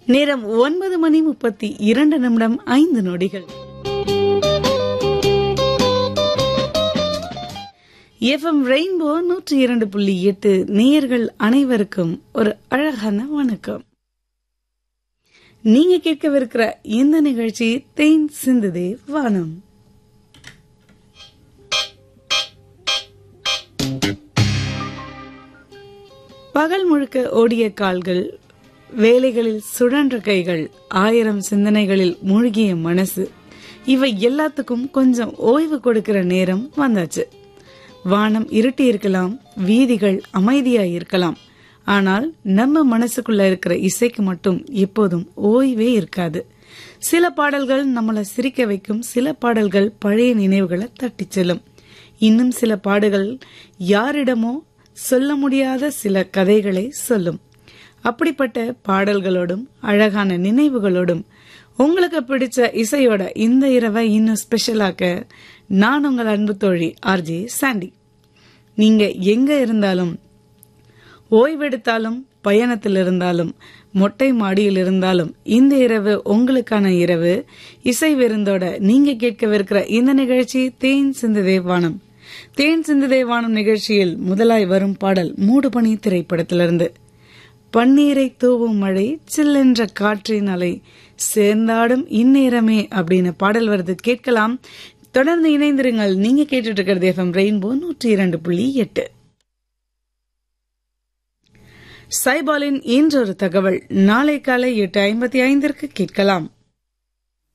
நேரம் ஒன்பது மணி முப்பத்தி இரண்டு நிமிடம் ஐந்து நொடிகள் எஃப்எம் ரெயின்போ நூற்றி இரண்டு புள்ளி எட்டு நேயர்கள் அனைவருக்கும் ஒரு அழகான வணக்கம் நீங்க கேட்கவிருக்கிற இந்த நிகழ்ச்சி தேன் சிந்துதே வானம் பகல் முழுக்க ஓடிய கால்கள் வேலைகளில் சுழன்ற கைகள் ஆயிரம் சிந்தனைகளில் மூழ்கிய மனசு இவை எல்லாத்துக்கும் கொஞ்சம் ஓய்வு கொடுக்கிற நேரம் வந்தாச்சு வானம் இருட்டி இருக்கலாம் வீதிகள் அமைதியா இருக்கலாம் ஆனால் நம்ம மனசுக்குள்ள இருக்கிற இசைக்கு மட்டும் எப்போதும் ஓய்வே இருக்காது சில பாடல்கள் நம்மள சிரிக்க வைக்கும் சில பாடல்கள் பழைய நினைவுகளை தட்டிச் செல்லும் இன்னும் சில பாடல்கள் யாரிடமோ சொல்ல முடியாத சில கதைகளை சொல்லும் அப்படிப்பட்ட பாடல்களோடும் அழகான நினைவுகளோடும் உங்களுக்கு பிடிச்ச இசையோட இந்த இரவை இன்னும் ஸ்பெஷலாக்க நான் உங்கள் அன்பு தோழி ஆர்ஜே சாண்டி நீங்க எங்க இருந்தாலும் ஓய்வெடுத்தாலும் பயணத்தில் இருந்தாலும் மொட்டை மாடியில் இருந்தாலும் இந்த இரவு உங்களுக்கான இரவு இசை விருந்தோட நீங்க கேட்கவிருக்கிற இந்த நிகழ்ச்சி தேன் சிந்து தேவானம் தேன் சிந்து தேவானம் நிகழ்ச்சியில் முதலாய் வரும் பாடல் மூடுபனி திரைப்படத்திலிருந்து பன்னீரை தூவும் மழை சில்லென்ற காற்றின் அலை சேர்ந்தாடும் இந்நேரமே அப்படின்னு பாடல் வருது கேட்கலாம் தொடர்ந்து இணைந்திருங்கள் நீங்க கேட்டுட்டு இருக்கிறது எஃப்எம் ரெயின்போ நூற்றி இரண்டு புள்ளி எட்டு சைபாலின் இன்றொரு தகவல் நாளை காலை எட்டு ஐம்பத்தி ஐந்திற்கு கேட்கலாம்